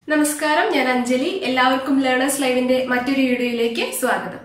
നമസ്കാരം ഞാൻ അഞ്ജലി എല്ലാവർക്കും ലേണേഴ്സ് ലൈവിന്റെ മറ്റൊരു വീഡിയോയിലേക്ക് സ്വാഗതം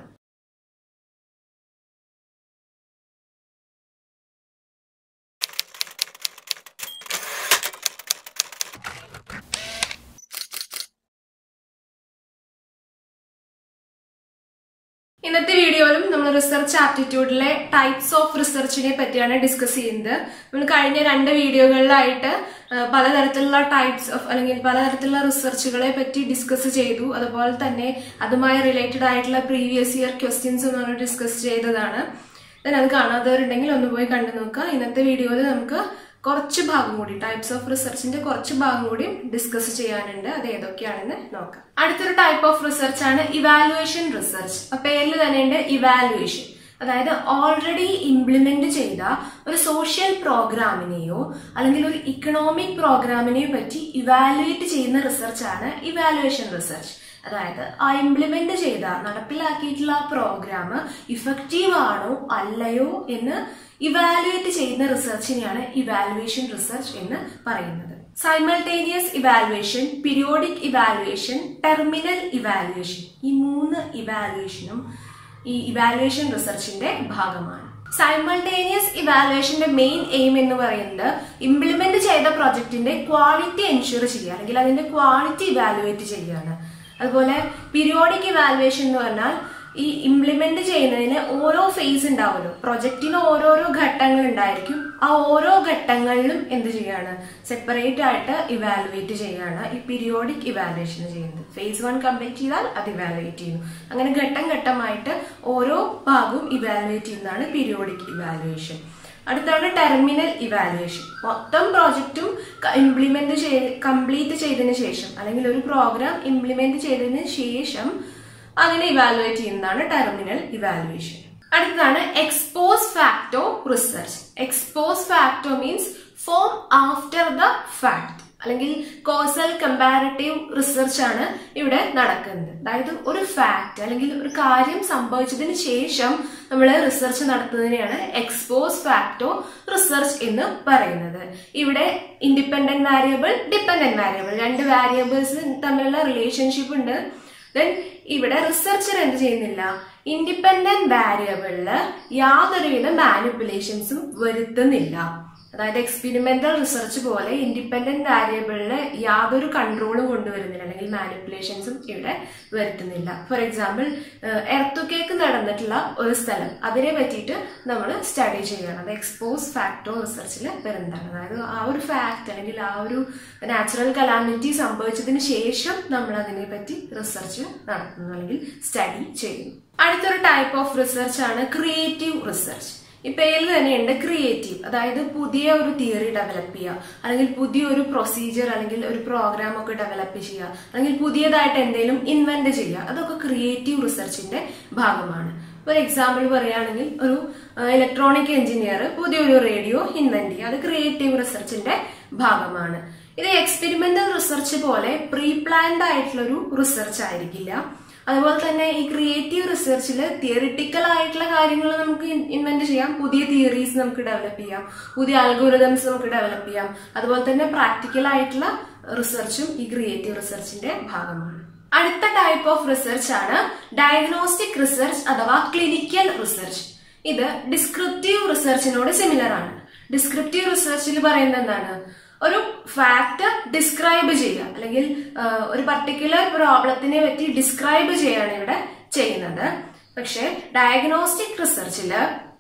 ഇന്നത്തെ വീഡിയോയിലും നമ്മൾ റിസർച്ച് ആപ്റ്റിറ്റ്യൂഡിലെ ടൈപ്സ് ഓഫ് റിസർച്ചിനെ പറ്റിയാണ് ഡിസ്കസ് ചെയ്യുന്നത് നമ്മൾ കഴിഞ്ഞ രണ്ട് വീഡിയോകളിലായിട്ട് ആ, പലതരത്തിലുള്ള ടൈപ്സ് ഓഫ് അല്ലെങ്കിൽ പലതരത്തിലുള്ള റിസർച്ചുകളെ പറ്റി ഡിസ്കസ് ചെയ്തു അതുപോലെ തന്നെ അതുമായി റിലേറ്റഡ് ആയിട്ടുള്ള പ്രീവിയസ് ഇയർ ക്വസ്റ്റ്യൻസ് നമ്മൾ ഡിസ്കസ് ചെയ്തതാണ് then അത് കാണാത്തവരുണ്ടെങ്കിൽ ഒന്ന് പോയി കണ്ടു നോക്കുക ഇന്നത്തെ വീഡിയോയിൽ നമുക്ക് കുറച്ച് ഭാഗം കൂടി ടൈപ്സ് ഓഫ് റിസർച്ചിന്റെ കുറച്ച് ഭാഗം കൂടി ഡിസ്കസ് ചെയ്യാനുണ്ട് അത് ഏതൊക്കെയാണെന്ന് നോക്കാം അടുത്തൊരു ടൈപ്പ് ഓഫ് റിസർച്ച് ആണ് ഇവാലുവേഷൻ റിസർച്ച് അപ്പൊ പേരിൽ തന്നെയുണ്ട് ഇവാലുവേഷൻ അതായത് ഓൾറെഡി ഇംപ്ലിമെന്റ് ചെയ്ത ഒരു സോഷ്യൽ പ്രോഗ്രാമിനെയോ അല്ലെങ്കിൽ ഒരു ഇക്കണോമിക് പ്രോഗ്രാമിനെയോ പറ്റി ഇവാലുവേറ്റ് ചെയ്യുന്ന റിസർച്ചാണ് ഇവാലുവേഷൻ റിസർച്ച് അതായത് ആ ഇംപ്ലിമെന്റ് ചെയ്ത നടപ്പിലാക്കിയിട്ടുള്ള പ്രോഗ്രാം ഇഫക്റ്റീവ് ആണോ അല്ലയോ എന്ന് ഇവാലുവേറ്റ് ചെയ്യുന്ന റിസർച്ചിനെയാണ് ഇവാലുവേഷൻ റിസർച്ച് എന്ന് പറയുന്നത് simultaneous evaluation periodic evaluation terminal evaluation ഈ മൂന്ന് ഇവാലുവേഷനും ഈ ഇവാലുവേഷൻ റിസർച്ചിന്റെ ഭാഗമാണ് സൈമൾട്ടേനിയസ് ഇവാലുവേഷന്റെ മെയിൻ എയിം എന്ന് പറയുന്നത് ഇംപ്ലിമെന്റ് ചെയ്ത പ്രൊജക്ടിന്റെ ക്വാളിറ്റി എൻഷുർ ചെയ്യുക അല്ലെങ്കിൽ അതിന്റെ ക്വാളിറ്റി ഇവാലുവേറ്റ് ചെയ്യുകയാണ് അതുപോലെ പീരിയോഡിക് ഇവാലുവേഷൻ എന്ന് പറഞ്ഞാൽ ഈ ഇംപ്ലിമെന്റ് ചെയ്യുന്നതിന് ഓരോ ഫേസ് ഉണ്ടാവുമല്ലോ പ്രൊജക്റ്റിന് ഓരോരോ ഘട്ടങ്ങൾ ഉണ്ടായിരിക്കും ആ ഓരോ ഘട്ടങ്ങളിലും എന്ത് ചെയ്യാണ് സെപ്പറേറ്റ് ആയിട്ട് ഇവാലുവേറ്റ് ചെയ്യാണ് ഈ പീരിയോഡിക് ഇവാലുവേഷൻ ചെയ്യുന്നത് ഫേസ് വൺ കംപ്ലീറ്റ് ചെയ്താൽ അത് ഇവാലുവേറ്റ് ചെയ്യുന്നു അങ്ങനെ ഘട്ടം ഘട്ടമായിട്ട് ഓരോ ഭാഗവും ഇവാലുവേറ്റ് ചെയ്യുന്നതാണ് പീരിയോഡിക് ഇവാലുവേഷൻ അടുത്താണ് ടെർമിനൽ ഇവാലുവേഷൻ മൊത്തം പ്രോജക്റ്റും ഇംപ്ലിമെന്റ് ചെയ്ത് കംപ്ലീറ്റ് ചെയ്തതിന് ശേഷം അല്ലെങ്കിൽ ഒരു പ്രോഗ്രാം ഇംപ്ലിമെന്റ് ചെയ്തതിന് ശേഷം അതിനെ ഇവാലുവേറ്റ് ചെയ്യുന്നതാണ് ടെർമിനൽ ഇവാലുവേഷൻ അടുത്തതാണ് ex post facto research ex post facto means from after the fact അല്ലെങ്കിൽ കോസൽ കമ്പാരറ്റീവ് റിസർച്ച് ആണ് ഇവിടെ നടക്കുന്നത് അതായത് ഒരു ഫാക്ട് അല്ലെങ്കിൽ ഒരു കാര്യം സംഭവിച്ചതിന് ശേഷം നമ്മൾ റിസർച്ച് നടത്തുന്നതിനെയാണ് എക്സ്പോസ് ഫാക്ടോ റിസർച്ച് എന്ന് പറയുന്നത് ഇവിടെ ഇൻഡിപെൻഡന്റ് വാരിയബിൾ ഡിപെൻഡന്റ് വാരിയബിൾ രണ്ട് വാരിയബിൾസ് തമ്മിലുള്ള റിലേഷൻഷിപ്പ് ഉണ്ട് ദെൻ ഇവിടെ റിസർച്ചർ എന്ത് ചെയ്യുന്നില്ല ഇൻഡിപെൻഡന്റ് വാരിയബിളില് യാതൊരുവിധ മാനിപ്പുലേഷൻസും വരുത്തുന്നില്ല അതായത് എക്സ്പെരിമെന്റൽ റിസർച്ച് പോലെ ഇൻഡിപെൻഡന്റ് വാരിയബിളില് യാതൊരു കൺട്രോളും കൊണ്ടുവരുന്നില്ല അല്ലെങ്കിൽ മാനിപ്പുലേഷൻസും ഇവിടെ വരുത്തുന്നില്ല ഫോർ എക്സാമ്പിൾ എർത്തുക്കേക്ക് നടന്നിട്ടുള്ള ഒരു സ്ഥലം അതിനെ പറ്റിയിട്ട് നമ്മൾ സ്റ്റഡി ചെയ്യണം അത് എക്സ്പോസ് ഫാക്ടോ റിസർച്ചിൽ വരുന്നതാണ് അതായത് ആ ഒരു ഫാക്ട് അല്ലെങ്കിൽ ആ ഒരു നാച്ചുറൽ കലാമിറ്റി സംഭവിച്ചതിന് ശേഷം നമ്മൾ അതിനെ പറ്റി റിസർച്ച് നടത്തുന്നു അല്ലെങ്കിൽ സ്റ്റഡി ചെയ്യുന്നു അടുത്തൊരു ടൈപ്പ് ഓഫ് റിസർച്ച് ആണ് ക്രിയേറ്റീവ് റിസർച്ച് ഈ പേരിൽ തന്നെയുണ്ട് ക്രിയേറ്റീവ് അതായത് പുതിയ ഒരു തിയറി ഡെവലപ്പ് ചെയ്യുക അല്ലെങ്കിൽ പുതിയൊരു പ്രൊസീജിയർ അല്ലെങ്കിൽ ഒരു പ്രോഗ്രാം ഒക്കെ ഡെവലപ്പ് ചെയ്യുക അല്ലെങ്കിൽ പുതിയതായിട്ട് എന്തെങ്കിലും ഇൻവെന്റ് ചെയ്യുക അതൊക്കെ ക്രിയേറ്റീവ് റിസർച്ചിന്റെ ഭാഗമാണ് ഒരു എക്സാമ്പിൾ പറയുകയാണെങ്കിൽ ഒരു ഇലക്ട്രോണിക് എഞ്ചിനീയർ പുതിയൊരു റേഡിയോ ഇൻവെന്റ് ചെയ്യുക അത് ക്രിയേറ്റീവ് റിസർച്ചിന്റെ ഭാഗമാണ് ഇത് എക്സ്പെരിമെന്റൽ റിസർച്ച് പോലെ പ്രീ പ്ലാൻഡ് ആയിട്ടുള്ള ഒരു റിസർച്ച് ആയിരിക്കില്ല അതുപോലെ തന്നെ ഈ ക്രിയേറ്റീവ് റിസർച്ചിൽ തിയറിറ്റിക്കൽ ആയിട്ടുള്ള കാര്യങ്ങൾ നമുക്ക് ഇൻവെന്റ് ചെയ്യാം പുതിയ തിയറീസ് നമുക്ക് ഡെവലപ്പ് ചെയ്യാം പുതിയ അൽഗോരിതംസ് നമുക്ക് ഡെവലപ്പ് ചെയ്യാം അതുപോലെ തന്നെ പ്രാക്ടിക്കൽ ആയിട്ടുള്ള റിസർച്ചും ഈ ക്രിയേറ്റീവ് റിസർച്ചിന്റെ ഭാഗമാണ് അടുത്ത ടൈപ്പ് ഓഫ് റിസർച്ച് ആണ് ഡയഗ്നോസ്റ്റിക് റിസർച്ച് അഥവാ ക്ലിനിക്കൽ റിസർച്ച് ഇത് ഡിസ്ക്രിപ്റ്റീവ് റിസർച്ചിനോട് സിമിലർ ആണ് ഡിസ്ക്രിപ്റ്റീവ് റിസർച്ചിൽ പറയുന്നത് എന്താണ് ഒരു ഫാക്ട് ഡിസ്ക്രൈബ് ചെയ്യുക അല്ലെങ്കിൽ ആ, ഒരു പർട്ടിക്കുലർ പ്രോബ്ലത്തിനെ പറ്റി ഡിസ്ക്രൈബ് ചെയ്യാണ് ഇവിടെ ചെയ്യുന്നത് പക്ഷെ ഡയഗ്നോസ്റ്റിക് റിസർച്ചിൽ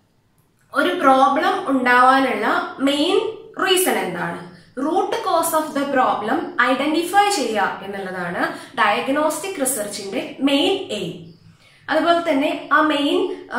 ഒരു പ്രോബ്ലം ഉണ്ടാവാനുള്ള മെയിൻ റീസൺ എന്താണ് root cause of the problem identify ചെയ്യുക എന്നുള്ളതാണ് ഡയഗ്നോസ്റ്റിക് റിസർച്ചിന്റെ മെയിൻ എയിം അതുപോലെ തന്നെ ആ മെയിൻ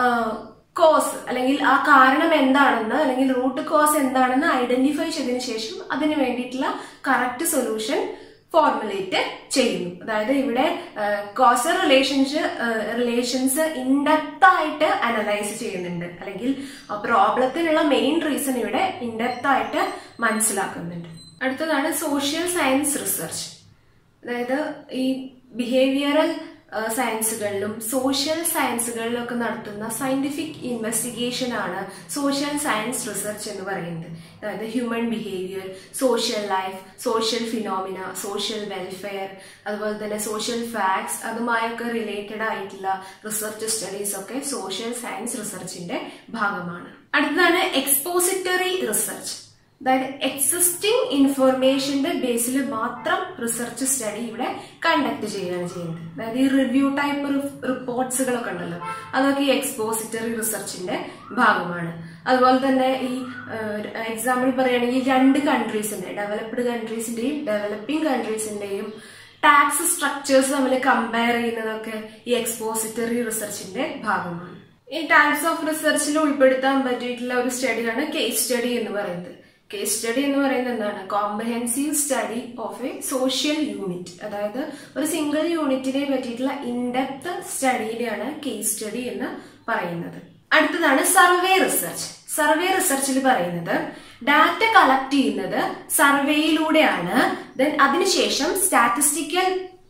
കോസ് അല്ലെങ്കിൽ ആ കാരണം എന്താണെന്ന് അല്ലെങ്കിൽ റൂട്ട് കോസ് എന്താണെന്ന് ഐഡന്റിഫൈ ചെയ്തതിനു ശേഷം അതിന് വേണ്ടിയിട്ടുള്ള കറക്റ്റ് സൊല്യൂഷൻ ഫോർമുലേറ്റ് ചെയ്യുന്നു അതായത് ഇവിടെ കോസൽ റിലേഷൻസ് റിലേഷൻസ് ഇൻഡെപ്ത് ആയിട്ട് അനലൈസ് ചെയ്യുന്നുണ്ട് അല്ലെങ്കിൽ ആ പ്രോബ്ലത്തിനുള്ള മെയിൻ റീസൺ ഇവിടെ ഇൻഡെപ്ത് ആയിട്ട് മനസ്സിലാക്കുന്നുണ്ട് അടുത്തതാണ് സോഷ്യൽ സയൻസ് റിസർച്ച് അതായത് ഈ ബിഹേവിയറൽ സയൻസുകളിലും സോഷ്യൽ സയൻസുകളിലും ഒക്കെ നടത്തുന്ന സയന്റിഫിക് ഇൻവെസ്റ്റിഗേഷൻ ആണ് സോഷ്യൽ സയൻസ് റിസർച്ച് എന്ന് പറയുന്നത് അതായത് human behaviour social life social phenomena social welfare അതുപോലെ തന്നെ സോഷ്യൽ ഫാക്ട്സ് അതുമായൊക്കെ റിലേറ്റഡ് ആയിട്ടുള്ള റിസർച്ച് സ്റ്റഡീസ് ഒക്കെ സോഷ്യൽ സയൻസ് റിസർച്ചിന്റെ ഭാഗമാണ് അടുത്തതാണ് എക്സ്പോസിറ്ററി റിസർച്ച് അതായത് എക്സിസ്റ്റിംഗ് ഇൻഫർമേഷന്റെ ബേസിൽ മാത്രം റിസർച്ച് സ്റ്റഡി ഇവിടെ കണ്ടക്ട് ചെയ്യുകയാണ് ചെയ്യുന്നത് അതായത് ഈ റിവ്യൂ ടൈപ്പ് റിപ്പോർട്ട്സുകളൊക്കെ ഉണ്ടല്ലോ അതൊക്കെ ഈ എക്സ്പോസിറ്ററി റിസർച്ചിന്റെ ഭാഗമാണ് അതുപോലെ തന്നെ ഈ എക്സാമ്പിൾ പറയുകയാണെങ്കിൽ രണ്ട് കൺട്രീസിന്റെ ഡെവലപ്ഡ് കൺട്രീസിന്റെയും ഡെവലപ്പിംഗ് കൺട്രീസിന്റെയും ടാക്സ് സ്ട്രക്ചേഴ്സ് തമ്മിൽ കമ്പയർ ചെയ്യുന്നതൊക്കെ ഈ എക്സ്പോസിറ്ററി റിസർച്ചിന്റെ ഭാഗമാണ് ഈ ടൈപ്സ് ഓഫ് റിസർച്ചിൽ ഉൾപ്പെടുത്താൻ പറ്റിയിട്ടുള്ള ഒരു സ്റ്റഡിയാണ് കേസ് സ്റ്റഡി എന്ന് പറയുന്നത് കേസ് സ്റ്റഡി എന്ന് പറയുന്നത് എന്താണ് comprehensive study of a social unit അതായത് ഒരു സിംഗിൾ യൂണിറ്റിനെ പറ്റിയിട്ടുള്ള ഇൻഡെപ്ത് സ്റ്റഡിയിലാണ് കേസ് സ്റ്റഡി എന്ന് പറയുന്നത് അടുത്തതാണ് സർവേ റിസർച്ച് സർവേ റിസർച്ചിൽ പറയുന്നത് ഡാറ്റ കളക്ട് ചെയ്യുന്നത് സർവേയിലൂടെയാണ് ദെൻ അതിനുശേഷം സ്റ്റാറ്റിസ്റ്റിക്കൽ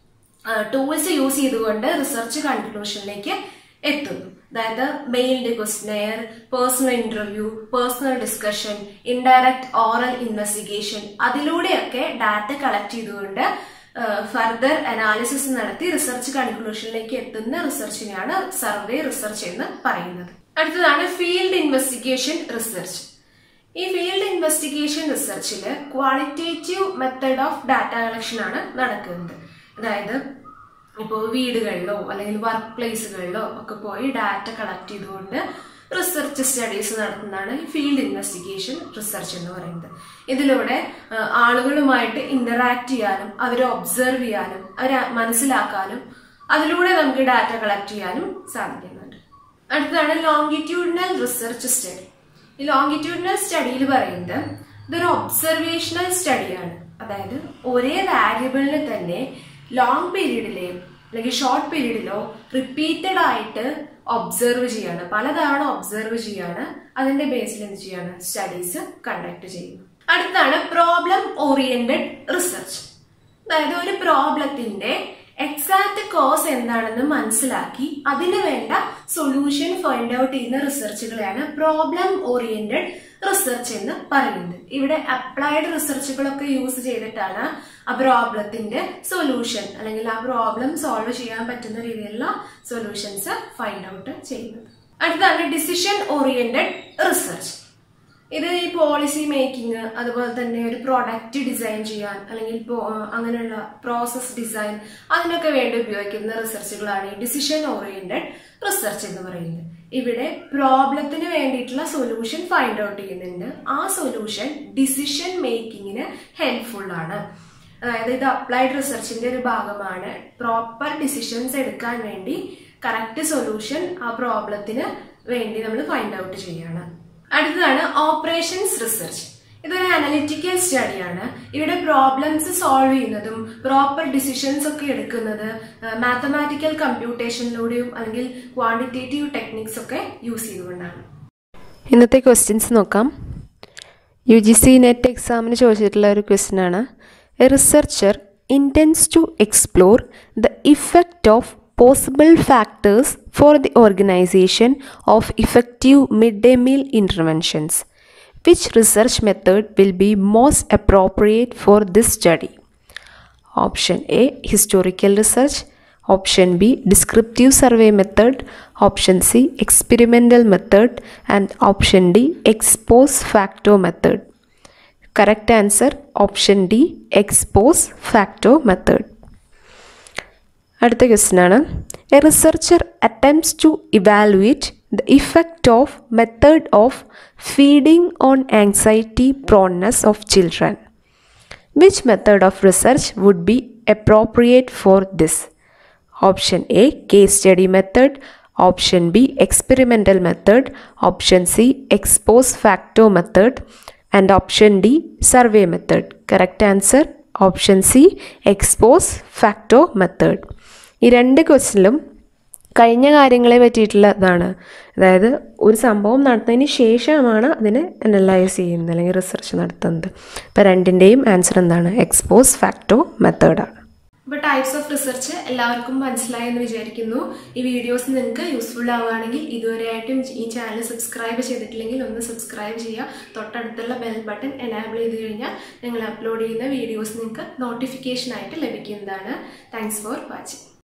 ടൂൾസ് യൂസ് ചെയ്തുകൊണ്ട് റിസർച്ച് കൺക്ലൂഷനിലേക്ക് എത്തുന്നു അതായത് mailed questionnaire personal interview personal discussion indirect oral investigation അതിലൂടെയൊക്കെ ഡാറ്റ കളക്ട് ചെയ്തുകൊണ്ട് ഫർദർ അനാലിസിസ് നടത്തി റിസർച്ച് കൺക്ലൂഷനിലേക്ക് എത്തുന്ന റിസർച്ചിനെയാണ് സർവേ റിസർച്ച് എന്ന് പറയുന്നത് അടുത്തതാണ് ഫീൽഡ് ഇൻവെസ്റ്റിഗേഷൻ റിസർച്ച് ഈ ഫീൽഡ് ഇൻവെസ്റ്റിഗേഷൻ റിസർച്ചിൽ qualitative method of data collection ആണ് നടക്കുന്നത് അതായത് ഇപ്പോൾ വീടുകളിലോ അല്ലെങ്കിൽ വർക്ക് പ്ലേസുകളിലോ ഒക്കെ പോയി ഡാറ്റ കളക്ട് ചെയ്തുകൊണ്ട് റിസർച്ച് സ്റ്റഡീസ് നടത്തുന്നതാണ് ഫീൽഡ് ഇൻവെസ്റ്റിഗേഷൻ റിസർച്ച് എന്ന് പറയുന്നത് ഇതിലൂടെ ആളുകളുമായിട്ട് ഇന്ററാക്ട് ചെയ്യാനും അവരെ ഒബ്സർവ് ചെയ്യാനും അവരെ മനസ്സിലാക്കാനും അതിലൂടെ നമുക്ക് ഡാറ്റ കളക്ട് ചെയ്യാനും സാധിക്കുന്നുണ്ട് അടുത്തതാണ് ലോങ്കിറ്റ്യൂഡിനൽ റിസർച്ച് സ്റ്റഡി ഈ ലോങ്കിറ്റ്യൂഡിനൽ സ്റ്റഡിയിൽ പറയുന്നത് ഇതൊരു ഒബ്സർവേഷണൽ സ്റ്റഡിയാണ് അതായത് ഒരേ വാരിയബിളിനെ തന്നെ ലോങ് പീരീഡിലെ അല്ലെങ്കിൽ ഷോർട്ട് പീരീഡിലോ റിപ്പീറ്റഡ് ആയിട്ട് ഒബ്സർവ് ചെയ്യാണ് പലതവണ ഒബ്സർവ് ചെയ്യാണ് അതിന്റെ ബേസിൽ എന്ത് ചെയ്യാണ് സ്റ്റഡീസ് കണ്ടക്ട് ചെയ്യുന്നു അടുത്താണ് പ്രോബ്ലം ഓറിയന്റഡ് റിസർച്ച് അതായത് ഒരു പ്രോബ്ലത്തിന്റെ എക്സാക്ട് കോസ് എന്താണെന്ന് മനസ്സിലാക്കി അതിന് വേണ്ട സൊല്യൂഷൻ ഫൈൻഡ് ഔട്ട് ചെയ്യുന്ന റിസർച്ചുകളെയാണ് പ്രോബ്ലം ഓറിയന്റഡ് റിസർച്ച് എന്ന് പറയുന്നത് ഇവിടെ അപ്ലൈഡ് റിസർച്ചുകളൊക്കെ യൂസ് ചെയ്തിട്ടാണ് ആ പ്രോബ്ലത്തിന്റെ സൊല്യൂഷൻ അല്ലെങ്കിൽ ആ പ്രോബ്ലം സോൾവ് ചെയ്യാൻ പറ്റുന്ന രീതിയിലുള്ള സൊല്യൂഷൻസ് ഫൈൻഡ് ഔട്ട് ചെയ്യുന്നത് അടുത്താണ് ഡിസിഷൻ ഓറിയന്റഡ് റിസർച്ച് ഇത് ഈ പോളിസി മേക്കിംഗ് അതുപോലെ തന്നെ ഒരു പ്രൊഡക്റ്റ് ഡിസൈൻ ചെയ്യാൻ അല്ലെങ്കിൽ അങ്ങനെയുള്ള പ്രോസസ് ഡിസൈൻ അതിനൊക്കെ വേണ്ടി ഉപയോഗിക്കുന്ന റിസർച്ചുകളാണ് ഈ ഡിസിഷൻ ഓറിയന്റഡ് റിസർച്ച് എന്ന് പറയുന്നത് ഇവിടെ പ്രോബ്ലത്തിന് വേണ്ടിയിട്ടുള്ള സൊല്യൂഷൻ ഫൈൻഡ് ഔട്ട് ചെയ്യുന്നുണ്ട് ആ സൊല്യൂഷൻ ഡിസിഷൻ മേക്കിങ്ങിന് ഹെൽപ്ഫുൾ ആണ് അതായത് ഇത് അപ്ലൈഡ് റിസർച്ചിന്റെ ഒരു ഭാഗമാണ് പ്രോപ്പർ ഡിസിഷൻസ് എടുക്കാൻ വേണ്ടി കറക്റ്റ് സൊല്യൂഷൻ ആ പ്രോബ്ലത്തിന് വേണ്ടി നമ്മൾ ഫൈൻഡ് ഔട്ട് ചെയ്യാണ് അടുത്തതാണ് ഓപ്പറേഷൻസ് റിസർച്ച് ഇതൊരു അനലിറ്റിക്കൽ സ്റ്റഡിയാണ് ഇവിടെ പ്രോബ്ലംസ് സോൾവ് ചെയ്യുന്നതും പ്രോപ്പർ ഡിസിഷൻസ് ഒക്കെ എടുക്കുന്നത് മാത്തമാറ്റിക്കൽ കമ്പ്യൂട്ടേഷനിലൂടെയും അല്ലെങ്കിൽ ക്വാണ്ടിറ്റേറ്റീവ് ടെക്നിക്സ് ഒക്കെ യൂസ് ചെയ്തുകൊണ്ടാണ് ഇന്നത്തെ ക്വസ്റ്റ്യൻസ് നോക്കാം യു ജി സി നെറ്റ് എക്സാമിന് ചോദിച്ചിട്ടുള്ള ഒരു ക്വസ്റ്റ്യൻ ആണ് a researcher intends to explore the effect of possible factors for the organization of effective midday meal interventions. Which research method will be most appropriate for this study? Option A Historical research. Option B Descriptive survey method. Option C Experimental method. And option D Ex post facto method. Correct answer option D Ex post facto method. അടുത്ത question ആണ് a researcher attempts to evaluate the effect of method of feeding on anxiety proneness of children which method of research would be appropriate for this option A case study method option B experimental method option C ex post facto method and option D survey method correct answer option C ex post facto method ഈ രണ്ട് ക്വസ്റ്റിലും കഴിഞ്ഞ കാര്യങ്ങളെ പറ്റിയിട്ടുള്ളതാണ് അതായത് ഒരു സംഭവം നടത്തുന്നതിന് ശേഷമാണ് അതിനെ അനലൈസ് ചെയ്യുന്നത് അല്ലെങ്കിൽ റിസർച്ച് നടത്തുന്നത് അപ്പോൾ രണ്ടിൻ്റെയും ആൻസർ എന്താണ് എക്സ്പോസ് ഫാക്ടോ മെത്തേഡാണ് അപ്പോൾ ടൈപ്സ് ഓഫ് റിസർച്ച് എല്ലാവർക്കും മനസ്സിലായി എന്ന് വിചാരിക്കുന്നു ഈ വീഡിയോസ് നിങ്ങൾക്ക് യൂസ്ഫുൾ ആവുകയാണെങ്കിൽ ഇതുവരെയായിട്ടും ഈ ചാനൽ സബ്സ്ക്രൈബ് ചെയ്തിട്ടില്ലെങ്കിൽ ഒന്ന് സബ്സ്ക്രൈബ് ചെയ്യുക തൊട്ടടുത്തുള്ള ബെൽ ബട്ടൺ എനാബിൾ ചെയ്ത് കഴിഞ്ഞാൽ ഞങ്ങൾ അപ്ലോഡ് ചെയ്യുന്ന വീഡിയോസ് നിങ്ങൾക്ക് നോട്ടിഫിക്കേഷൻ ആയിട്ട് ലഭിക്കുന്നതാണ് താങ്ക്സ് ഫോർ വാച്ചിങ്